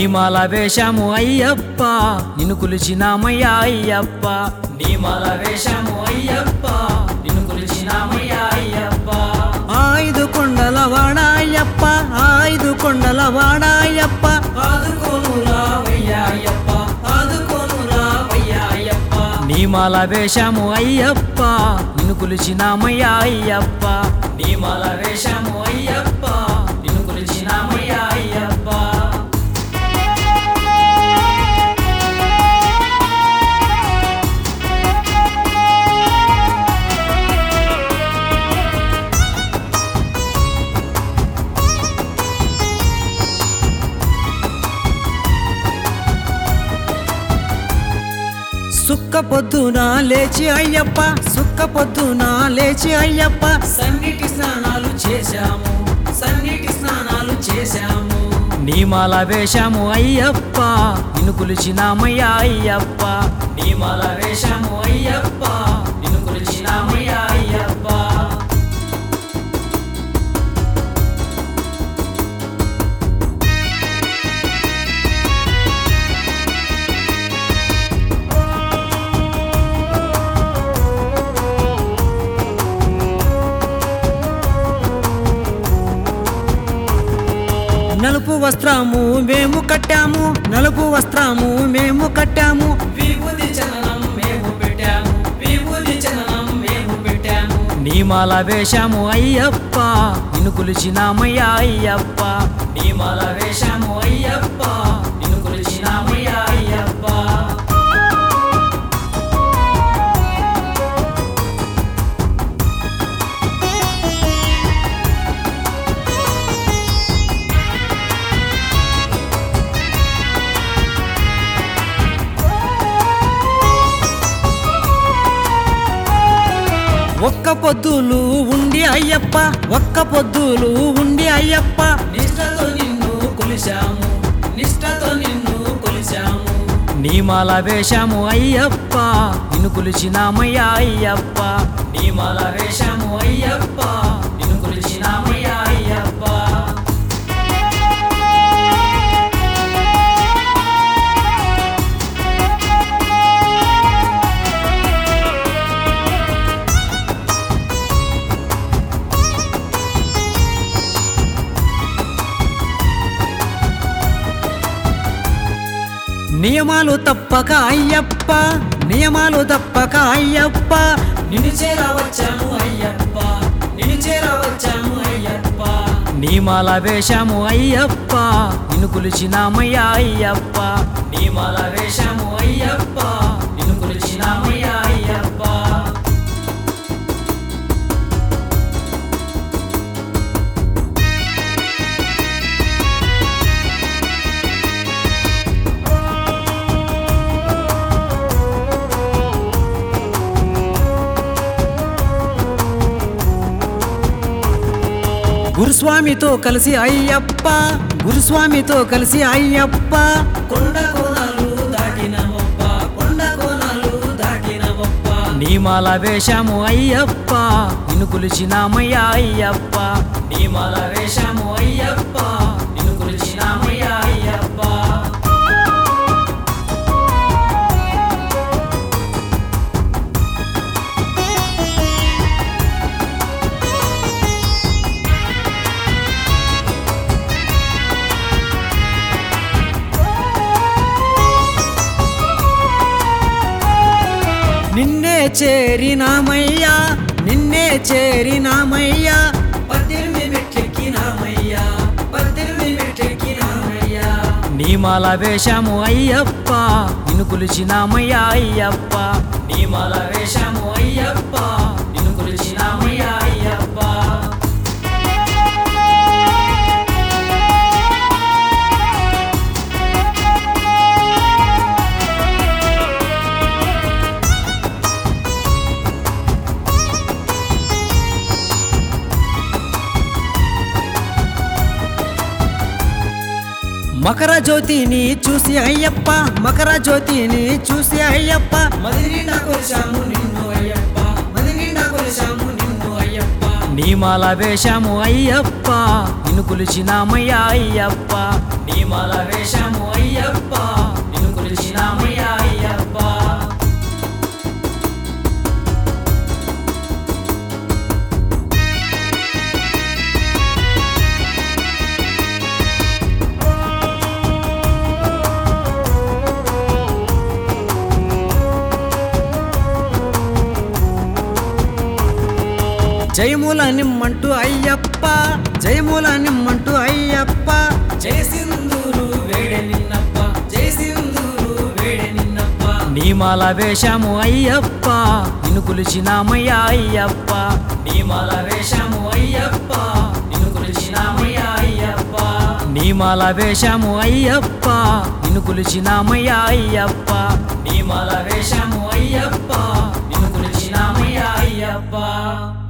నీమాల వేషము అయ్యప్ప నిన్ను కొలిచినామయ్యా అయ్యప్ప నీమాల వేషము అయ్యప్ప నిన్ను కొలిచినామయ్యా అయ్యప్ప ఐదు కొండల వాడాయప్ప ఐదు కొండల వాడాయప్ప ఆదుకోను రావయ్యా అయ్యప్ప ఆదుకోను రావయ్యా అయ్యప్ప నీమాల వేషము అయ్యప్ప నిన్ను కొలిచినామయ్యా అయ్యప్ప నీమాల వేషము అయ్యప్ప నిన్ను కొలిచినామయ్యా అయ్యప్ప సుక్క పొద్దున లేచి అయ్యప్ప సుక్క పొద్దున లేచి అయ్యప్ప సన్నిటి స్నానాలు చేశాము సన్నిటి స్నానాలు చేశాము నీమాల వేషము అయ్యప్ప నిన్ను కొలిచినామయ్యా అయ్యప్ప నీమాల వేషము అయ్యప్ప నిన్ను కొలిచినామయ్యా అయ్యప్ప నలుపు వస్త్రము మేము కట్టాము నలుపు వస్త్రము మేము కట్టాము విభూది చలనం మేము పెట్టాము విభూది చలనం మేము పెట్టాము నీమాల వేషము అయ్యప్ప నిన్ను కొలిచినామయ్యా అయ్యప్ప నీమాల వేషము అయ్యప్ప నిన్ను కొలిచినామయ్యా అయ్యప్ప ఒక్క పొద్దులు ఉండి అయ్యప్ప ఒక్క పొద్దులు ఉండి అయ్యప్ప నిష్టతో నిన్ను కొలిచాము నిష్టతో నిన్ను కొలిచాము నీమాల వేషము అయ్యప్ప నిన్ను కొలిచినామయ్యా అయ్యప్ప నీమాల వేషము అయ్యప్ప నిన్ను కొలిచినామయ్యా అయ్యప్ప నియమాలు తప్పక అయ్యప్ప నియమాలు తప్పక అయ్యప్ప నిన్ను చేరవచ్చాము అయ్యప్ప నిన్ను చేరవచ్చాము అయ్యప్ప నీమాల వేషము అయ్యప్ప నిన్ను కొలిచినామయ్యా అయ్యప్ప నీమాల వేషము అయ్యప్ప నిన్ను కొలిచినామయ్యా అయ్యప్ప గురుస్వామితో కలిసి అయ్యప్ప గురుస్వామితో కలిసి అయ్యప్ప కొండ కోణాలు దాటినవప్ప కొండ కోణాలు దాటినవప్ప నీమాల వేషము అయ్యప్ప నిన్ను కొలిచినామయ్యా అయ్యప్ప నీమాల వేషము అయ్యప్ప నిన్ను కొలిచినామయ్యా అయ్యప్ప నిన్నే చేరినామయ్యా నిన్నే చేరినామయ్యా పద్దెనిమిది మెట్లెక్కినామయ్యా పద్దెనిమిది మెట్లెక్కినామయ్యా నీమాల వేషము అయ్యప్ప నిన్ను కొలిచినామయ్యా అయ్యప్ప నీమాల వేషము అయ్యప్ప నిన్ను కొలిచినామయ్యా అయ్యప్ప మకర జ్యోతిని చూసి అయ్యప్ప మకర జ్యోతిని చూసి అయ్యప్ప మది నిండా కొలిచాము నిన్ను అయ్యప్ప మది నిండా కొలిచాము నిన్ను అయ్యప్ప నీమాల వేషము అయ్యప్ప నిన్ను కొలిచినామయ్యా అయ్యప్ప నీమాల వేషము అయ్యప్ప నిన్ను కొలిచినామయ్యా అయ్యప్ప జయముల నిమ్మంటూ అయ్యప్ప జయముల నిమ్మంటూ అయ్యప్ప జయ సింధూరు వేడే నిన్నప్ప జయ సింధూరు వేడే నిన్నప్ప నీమాల వేషము అయ్యప్ప నిన్ను కొలిచినామయ్యా అయ్యప్ప నీమాల వేషము అయ్యప్ప నిన్ను కొలిచినామయ్యా అయ్యప్ప నీమాల వేషము అయ్యప్ప నిన్ను కొలిచినామయ్యా అయ్యప్ప నీమాల వేషము అయ్యప్ప నిన్ను కొలిచినామయ్యా అయ్యప్ప